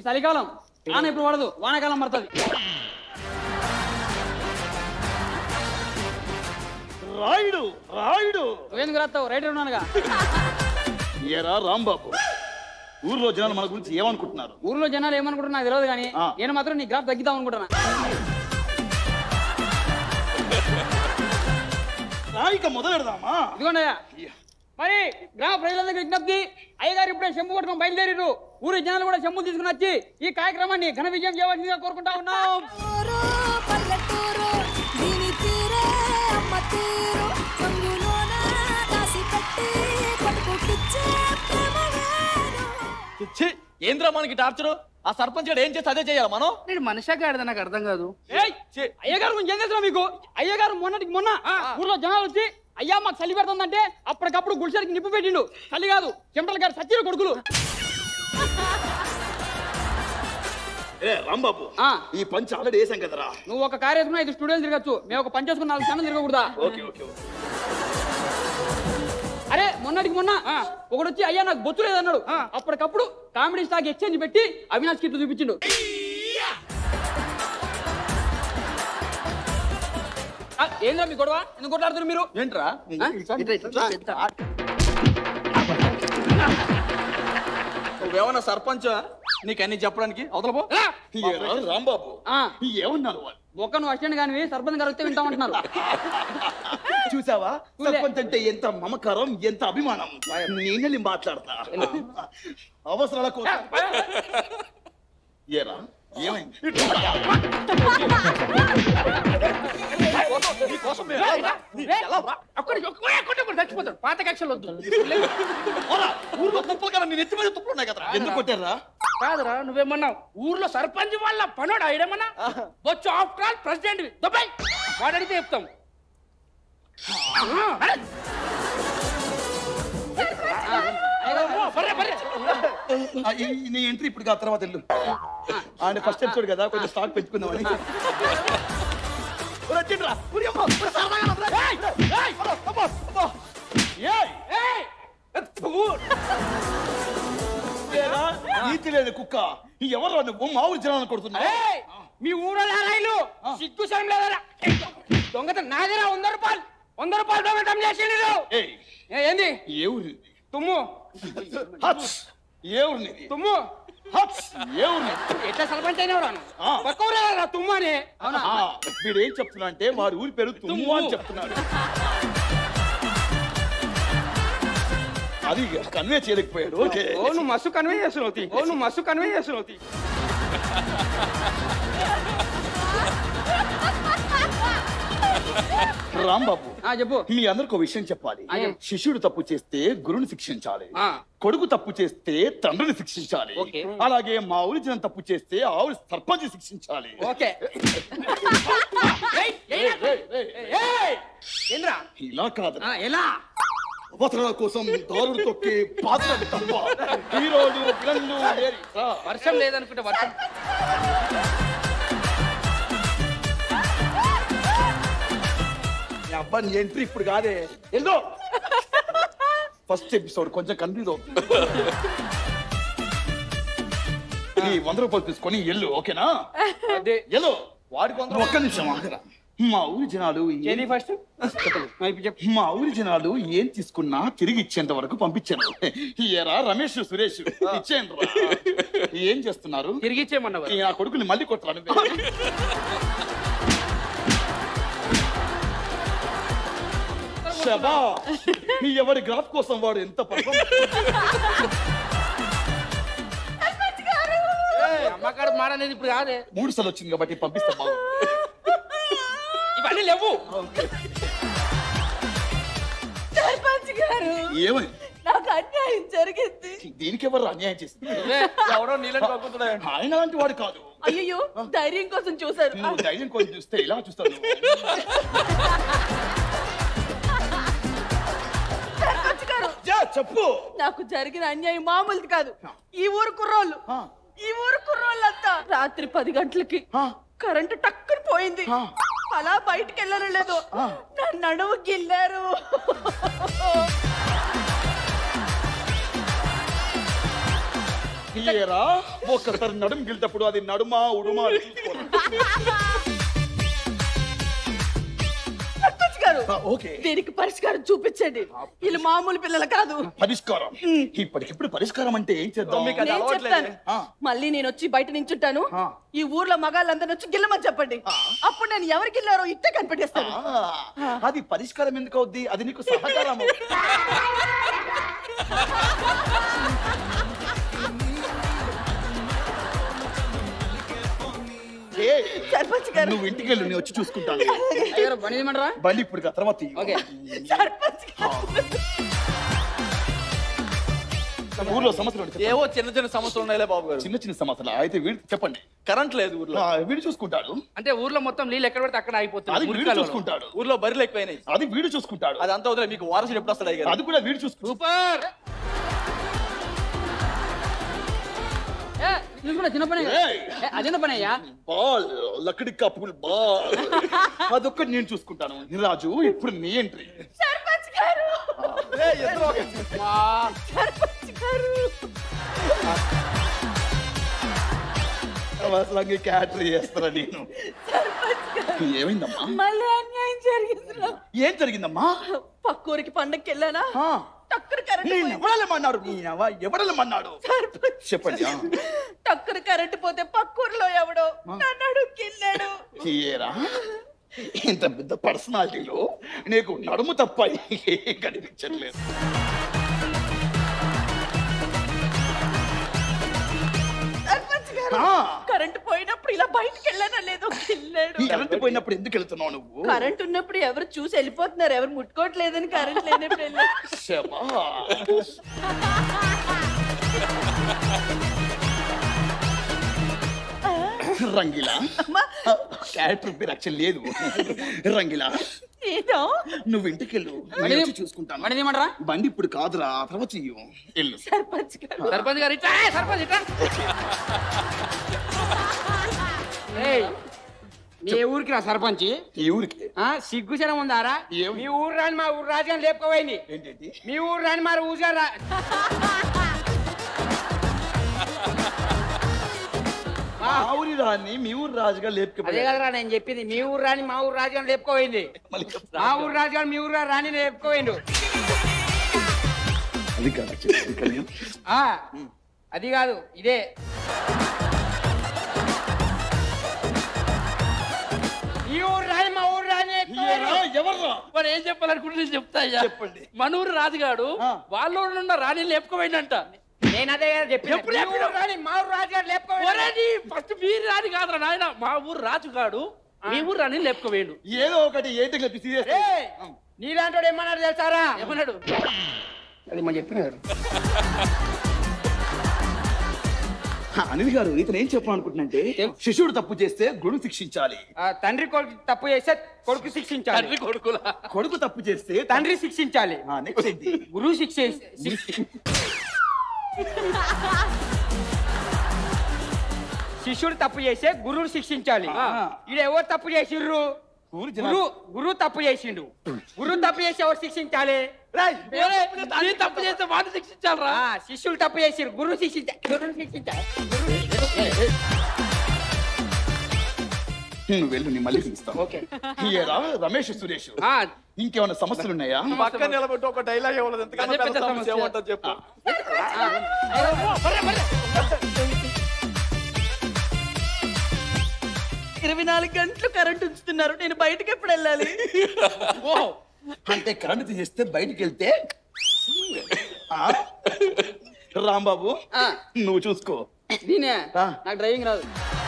చలికాలం వాన ఇప్పుడు పడదు వానాకాలం పడుతుంది రాయుడు రాయుడు నువ్వెందుకు రాస్తావు రైటర్ ఉన్నానుగా ఏరా రాంబాబు ఊర్లో జనాలు మన గురించి ఏమనుకుంటున్నారు ఊర్లో జనాలు ఏమనుకుంటున్నా నాకు తెలియదు కానీ ఆ. నేను మాత్రం నీ గ్రాఫ్ తగ్గిద్దాం అనుకుంటున్నా రాయిక మొదలెడదామా ఇదిగోండయ్యా మరి గ్రామ ప్రజలందరికీ విజ్ఞప్తి అయ్యగారు ఇప్పుడే చెంబు పట్టుకొని బయలుదేరిరు ఊరి జనాలు కూడా చెంబు తీసుకుని వచ్చి ఈ కార్యక్రమాన్ని ఘన విజయం చేయవలసిందిగా కోరుకుంటా ఉన్నాం ఊరు పల్లెటూరు దీని తీరే అమ్మ తీరు పొంగులోన దాసి పెట్టి కొడుకుకిచ్చే ప్రేమ వేరు ఛీ, ఏంద్రా మనకి టార్చరు ఆ సర్పంచ్ గారు ఏం చేస్తే అదే చేయాలి మనం నేను మనిషా గాడిద నాకు అర్థం కాదు ఏయ్ అయ్యగారు గురించి ఏం తెలుసా మీకు అయ్యగారు మొన్నటికి మొన్న ఊర్లో జనాలు వచ్చి అయ్యా మాకు చలి పెడుతుందంటే అప్పటికప్పుడు గుడిసెలకి నిప్పు పెట్టిండు చలి కాదు చెమటలు గారు సచ్చిరు కొడుకులు ఏ రాంబాబు ఆ. ఈ పంచ్ ఆల్రెడీ వేసాం కదరా నువ్వు ఒక కారు వేసుకున్నా ఇది స్టూడియోలు తిరగచ్చు మేము ఒక పని చేసుకుని నాలుగు ఛానల్ తిరగకూడదా ఓకే ఓకే ఓకే. అరే మొన్నటికి మొన్న ఒకడు వచ్చి అయ్యా నాకు బొత్తు లేదన్నాడు అప్పటికప్పుడు కామెడీ స్టాక్ ఎక్స్చేంజ్ పెట్టి అవినాష్ కిట్ చూపించిండు ఆ, ఏంద్రా మీ గొడవ ఎందుకు కొట్లాడుతున్నారు మీరు ఏంట్రా నువ్వేమన్నా సర్పంచ్ నీకు అన్ని చెప్పడానికి అవతల పో ఏరా రాంబాబు ఆ, ఏమన్నారు వాళ్ళు ఒక్క నువ్వు అసిస్టెంట్ కానివి సర్పంచ్ గారు వస్తే వింటామంటున్నారు చూసావా చూలే. సర్పంచ్ అంటే ఎంత మమకారం ఎంత అభిమానం నేనెళ్ళి మాట్లాడతా అవసరాల కోసం ఏరా ఏమైంది ఒక్కడికి ఒక్క- ఒక్కటి ఒక్కటి చచ్చిపోతాడు పాత కక్షలు వద్దు పోరా, ఊర్లో తుప్పలు కదా నీ నెత్తి మీద తుప్పలు ఉన్నాయి కదరా ఎందుకు కొట్టారా కాదురా నువ్వేమన్నావు ఊర్లో సర్పంచ్ వాళ్ళ పనోడు ఆయడమన్నా వచ్చు ఆఫ్టర్ ఆల్ ప్రెసిడెంట్ దుబాయ్ వాడు అడిగితే చెప్తాం అరే, అమ్మో, బర్రె, బర్రె. ఆ, ఈ- ఈ- నీ ఎంట్రీ ఇప్పుడు కాదు తర్వాత వెళ్ళు ఆయన ఫస్ట్ ఎపిసోడ్ కదా కొంచెం స్టాక్ పెంచుకుందామని ఒరే, వచ్చిండ్రా. ఒరే, అమ్మో, ఒరే, సరదాగా రా, ఒరే. ఏయ్, ఏయ్, అమ్మో, అమ్మో. ఏయ్, ఏయ్. ఏరా, నీతి లేదు కుక్క ఈ ఎవరు నువ్వు మా ఊరి జనాలను కొడుతున్నావు ఏయ్, మీ ఊరో లారాయిలు సిగ్గు శరం లేదరా దొంగత నాదిరా వంద రూపాయలు వంద రూపాయలు దొంగతనం చేసిండు ఏయ్ ఏంది ఏ ఊరి తుమ్ము హట్స్ ఏ ఊరి నీది తుమ్ము హట్స్ ఏ ఊరి నీది? ఎట్లా సర్పంచ్ అయినా రాను ఆ. పక్క ఊరేరా తుమ్ము అని ఆ, వీడు ఏం చెప్తున్నా అంటే వాడి ఊరి పేరు తుమ్ము అని చెప్తున్నాడు అది కన్వే చేయలేకపోయాడు ఓకే ఓ నువ్వు మస్తు కన్వే చేస్తున్నావు ఓ నువ్వు మస్తు కన్వే చేస్తున్నావు రాంబాబు ఆ, చెప్పు మీ అందరికి ఒక విషయం చెప్పాలి శిష్యుడు తప్పు చేస్తే గురుని శిక్షించాలి ఆ. కొడుకు తప్పు చేస్తే తండ్రిని శిక్షించాలి ఓకే. అలాగే మా ఊరి జనం తప్పు చేస్తే ఆ ఊరి సర్పంచ్ శిక్షించాలి ఓకే ఏంద్రా ఇలా కాదు ఆ, ఎలా అవసరాల కోసం దారుడు తొక్కి పాత్ర తప్ప హీరోలు విలన్లు లేరు. రా. వర్షం లేదనుకుంటే వర్షం ఈ అబ్బాయి నీ ఎంట్రీ ఇప్పుడు కాదే ఎల్లో ఫస్ట్ ఎపిసోడ్ కొంచెం కన్ఫ్యూజ్ అవుతుంది ఈ వంద రూపాయలు తీసుకొని ఎల్లు ఓకేనా అదే ఎల్లు వాడికి వంద ఒక్క నిమిషం ఆగరా. మా ఊరి జనాలు ఏం- ఏది ఫస్ట్ ఇప్పుడు చెప్పు మా ఊరి జనాలు ఏం తీసుకున్నా తిరిగి ఇచ్చేంత వరకు పంపించాను ఏరా రమేష్ సురేష్ ఇచ్చేయండి రా. ఏం చేస్తున్నారు తిరిగి ఇచ్చేయమన్నావు ఈ నా కొడుకుని మళ్ళీ కొట్టరా నువ్వే. శబా ఎవరి గ్రాఫ్ కోసం వాడు ఎంత పర్ఫార్మ్ అమ్మకాడు మాట అనేది ఇప్పుడు కాదే మూడు సార్లు వచ్చింది కాబట్టి పంపిస్తా బాగు ఇవన్నీ లేవు సర్పంచ్ గారు ఏమై నాకు అన్యాయం జరిగింది దీనికి ఎవరు అన్యాయం చేసింది ఎవడో నీళ్ళని పక్కుతున్నాడు ఆయన లాంటి వాడు కాదు అయ్యో ధైర్యం కోసం చూసారు నువ్వు ధైర్యం కోసం చూస్తే ఇలా చూస్తాను సర్పంచ్ గారు జా, చెప్పు నాకు జరిగిన అన్యాయం మామూలుది కాదు ఈ ఊరు కుర్రోళ్ళు ఆ. ఈ ఊరు కుర్రోళ్ళంతా రాత్రి పది గంటలకి ఆ. కరెంటు టక్కుని పోయింది ఆ. అలా బయటికి వెళ్ళరు లేదు నా నడుము గిల్లారు ఏరా ఒక్కసారి నడుము గిల్తప్పుడు అది నడుమా ఉడుమా అని చూసుకోవాలి. సర్పంచ్ గారు ఆ, ఓకే దీనికి పరిష్కారం చూపించండి వీళ్ళు మామూలు పిల్లలు కాదు పరిష్కారం ఇప్పటికిప్పుడు పరిష్కారం అంటే ఏం చేద్దాం మీకు అది నేను అలవాట్లేదే. చెప్తాను ఆ. మళ్ళీ నేను వచ్చి బయట నించుంటాను ఆ. ఈ ఊర్లో మగాళ్ళందరూ వచ్చి గిల్లమని చెప్పండి అప్పుడు నేను ఎవరికి వెళ్ళారో ఇట్టే కనిపెట్టేస్తాను ఆ, అది పరిష్కారం ఎందుకు అవుద్ది అది నీకు సహకారం ఏ, సర్పంచ్ గారు నువ్వు ఇంటికి వెళ్ళు నేను వచ్చి చూసుకుంటాను అయ్యారు బండి తీయమంటారా బండి ఇప్పుడు కాదు, తర్వాత ఇయ్యి. ఓకే సర్పంచ్ గారు ఊర్లో సమస్యలు ఉంటాయి. ఏవో చిన్న చిన్న సమస్యలు ఉన్నాయిలే బాబు గారు చిన్న చిన్న సమస్యలు అయితే వీడు చెప్పండి కరెంట్ లేదు ఊర్లో ఆ, వీడు చూసుకుంటాడు అంటే ఊర్లో మొత్తం నీళ్ళు ఎక్కడ పడితే అక్కడ అది అయిపోతుంది వీడు మురికాలలో. చూసుకుంటాడు ఊర్లో బరిలు ఎక్కువైనాయి అది వీడు చూసుకుంటాడు అది అంతా వదిలే మీకు వారసుడు ఎప్పుడు వస్తాడు అయ్యారు అది కూడా వీడు చూసుకుంటాడు సూపర్ ఏ, చూసుకుంటా చిన్న పని ఏయ్. అదేంత పని అయ్యా బాల్ లక్కడి కప్పులు బాల్ అదొక్కటి నేను చూసుకుంటాను రాజు ఇప్పుడు నీ ఎంట్రీ సర్పంచ్ గారు సర్పంచ్ గారు అవసరంగా క్యాటరీ చేస్తారా నేను ఏమైందమ్మా మళ్ళీ అన్యాయం జరిగింది నాకు. ఏం జరిగిందమ్మా పక్కూరికి పండక్కి వెళ్ళానా ఆ, టక్కున కరెంట్ నేను పోయింది. ఎవడలేమన్నాడు నీ ఎవ- ఎవడలేమన్నాడు సర్పంచ్ చెప్పండి ఆ. టక్కున కరెంట్ పోతే పక్కూరిలో ఎవడో నన్ను అడుక్కెళ్ళాడు ఏరా ఇంత పెద్ద పర్సనాలిటీలో నీకు నడుము తప్ప ఏం కనిపించట్లేదు సర్పంచ్ గారు ఆ, కరెంట్ పోయినప్పుడు ఇలా బయటికి వెళ్ళానా లేదో వెళ్ళాడు ఈ కరెంట్ పోయినప్పుడు ఎందుకు వెళ్తున్నావు నువ్వు కరెంట్ ఉన్నప్పుడు ఎవరు చూసి వెళ్ళిపోతున్నారు ఎవరు ముట్టుకోవట్లేదని కరెంట్ లేనప్పుడు వెళ్ళాడు శభాష్. రంగిలా క్యారెక్టర్ పేరు యాక్చువల్ లేదు రంగిలా ఏదో నువ్వు ఇంటికి వెళ్ళు నేను వచ్చి చూసుకుంటాను బండి తీయమంటారా బండి ఇప్పుడు కాదురా ఆ తర్వాత చెయ్యు వెళ్ళు సర్పంచ్ గారు సర్పంచ్ గారు ఇట్లా ఏయ్, సర్పంచ్ ఇట్లా ఏయ్, మీ ఊరికి రా సర్పంచ్ ఈ ఊరికి ఆ సిగ్గుచనం ఉందారా ఏం- మీ ఊరు రాని మా ఊరు రాజుగాని లేపుకోపోయింది ఏంటి మీ ఊరు రాని మా ఊరు రా మా ఊరి రాని మీ ఊరు రాజుగా అదే లేపుకపోయాడు కదరా నేను చెప్పింది మీ ఊరు రాని మా ఊరు రాజుగాని లేపుకోపోయింది మళ్ళీ చెప్పు. మా ఊరు రాజుగాని మీ ఊరు రాని లేపుకోపోయిండు అది కాదు actually, అది కళ్యాణ్. ఆ అది కాదు ఇదే ఈ ఊరు రాని మా ఊరు రాని ఏరా, ఎవర్రా మరి ఏం చెప్పాలనుకుంటే నేను చెప్తా అయ్యా చెప్పండి. మనూరు రాజుగాడు ఆ. వాళ్ళ ఊరు ఉన్న రాణి లేపుకోపోయిందంట నేను అదే కదా చెప్పిన. ఎప్పుడు మీ చెప్పినావు? ఊరు రాని మా ఊరు రాజుగాని లేపుకోపోయిండు ఫస్ట్ మీరు రాని కాదురా నాయన మా ఊరు రాజుగాడు మీ ఊరు రాణి లేపుకోవేయండు ఏదో ఒకటి ఏంటి చెప్పి సీరియస్ ఏయ్, నీలాంటోడు ఏమన్నాడు తెలుసారా ఏమన్నాడు అది మనం చెప్పినారు అనిల్ గారు ఇతను ఏం చెప్పాలనుకుంటున్నంటే శిష్యుడు తప్పు చేస్తే గురువు శిక్షించాలి ఆ, తండ్రి కొడుకు తప్పు చేస్తే కొడుకు శిక్షించాలి తండ్రి కొడుకులా కొడుకు తప్పు చేస్తే తండ్రి శిక్షించాలి నెక్స్ట్ ఏంటి గురువు శిక్ష శిక్ష- శిష్యుడు తప్పు చేస్తే గురువు శిక్షించాలి ఈడ ఎవరు తప్పు చేసిండ్రు ఊరి జనాలు- గురువు గురువు తప్పు చేసిండు గురువు తప్పు చేసి ఎవరు శిక్షించాలి ఒరే, నీ తప్పు చేస్తే వాడిని శిక్షించాలరా ఆ, శిష్యులు తప్పు చేసిరు గురువు శిక్షించాలి గురువు శిక్షించాలి నువ్వు వెళ్ళు నీ మళ్ళీ పిలుస్తాను ఓకే ఏరా రమేష్ సురేష్ ఆ, ఇంకేమైనా సమస్యలు ఉన్నాయా పక్కన నిలబెట్టి ఒక డైలాగ్ ఇవ్వలేదు ఎంతకన్నా అదే పెద్ద పెద్ద సమస్య సమస్య. ఏముంటుంది చెప్పు ఇరవై నాలుగు గంటలు కరెంట్ ఉంచుతున్నారు నేను బయటకి ఎప్పుడు వెళ్ళాలి ఓహో అంటే కరెంట్ తీసేస్తే బయటికి వెళ్తే ఆ? రాంబాబు ఆ. నువ్వు చూసుకో నేనే ఆ. నాకు డ్రైవింగ్ రాదు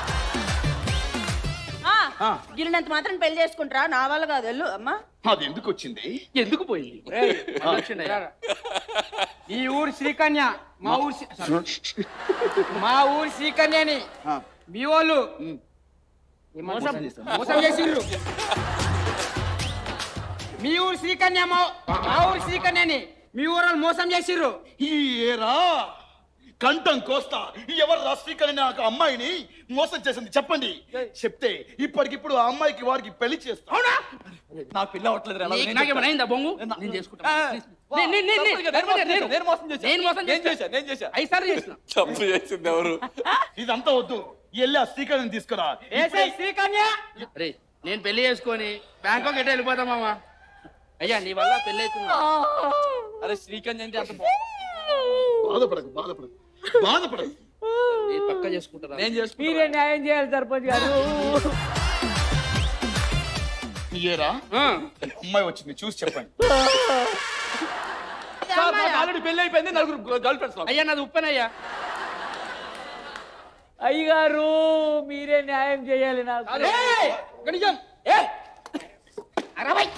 ఆ. గిరినంత మాత్రం పెళ్లి చేసుకుంటారా నా వల్ల కాదు వెళ్ళు అమ్మా అది ఎందుకు వచ్చింది ఎందుకు పోయింది ఏయ్, మళ్ళీ వచ్చిండయ్యా. ఈ ఊరు శ్రీకన్య మా ఊరు శ్రీ- sorry. మా ఊరు శ్రీకన్యని ఆ. మీ వాళ్ళు మోసం చేశాను. మోసం చేసిండ్రు మీ ఊరు శ్రీకన్య మా మా ఊరు శ్రీకన్యని మీ ఊరు వాళ్ళు మోసం చేసిర్రు ఈ ఏరా కంఠం కోస్తా ఎవరు రాష్ట్రీకరణ నాకు అమ్మాయిని మోసం చేసింది చెప్పండి చెప్తే ఇప్పటికిప్పుడు ఆ అమ్మాయికి వారికి పెళ్లి చేస్తా నాకు పిల్ల అవ్వట్లేదు రా, ఎలా నీకు నేను నాకేమైనా చెప్తా. అయిందా బొంగు నేను చేసుకుంటా నేను- నేను- నేను- తప్పదు కదా, నేను మోసం చేశా, నేను మోసం చేశా. నేను మోసం నేను చేశా. చేశా, నేను చేశా. ఐదు సార్లు చేసిన తప్పు చేసింది ఎవరు ఇదంతా వద్దు వెళ్ళి ఆ శ్రీకరణ్ తీసుకురా రే నేను పెళ్లి చేసుకొని బ్యాంకాక్ ఎటు వెళ్ళిపోతా మామ అయ్యా నీ వల్ల పెళ్లి అవుతున్నా అరే శ్రీకాంత్ అంటే అంత బాధపడకు బాధపడకు బాధపడకు నేను పక్క చేసుకుంటారా నేను చేసుకుంటా మీరే న్యాయం చేయాలి సర్పంచ్ గారు ఏరా ఆ. అమ్మాయి వచ్చింది చూసి చెప్పండి సార్ నాకు ఆల్రెడీ పెళ్లి అయిపోయింది నలుగురు గర్ల్ ఫ్రెండ్స్ అయ్యా నాది ఉప్పనయ్యా అయ్యగారు మీరే న్యాయం చేయాలి నాకు ఏయ్, ఒక నిజం అరవై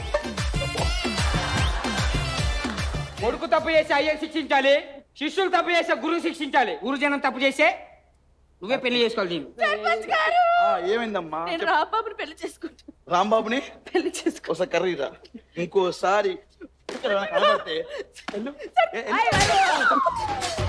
కొడుకు తప్పు చేసి అయ్యకి శిక్షించాలి శిష్యులు తప్పు చేస్తే గురువు శిక్షించాలి గురుజనం తప్పు చేస్తే నువ్వే పెళ్లి చేసుకోవాలి దీన్ని సర్పంచ్ గారు ఆ, ఏమైందమ్మా నేను చెప్పు. రాంబాబుని పెళ్లి చేసుకుంటా రాంబాబుని పెళ్లి చేసుకుంటా ఒకసారి కర్రీరా ఇంకోసారి ఇక్కడ కనబడితే వెళ్ళు. ఏ, వెళ్ళు. అయ్యగారు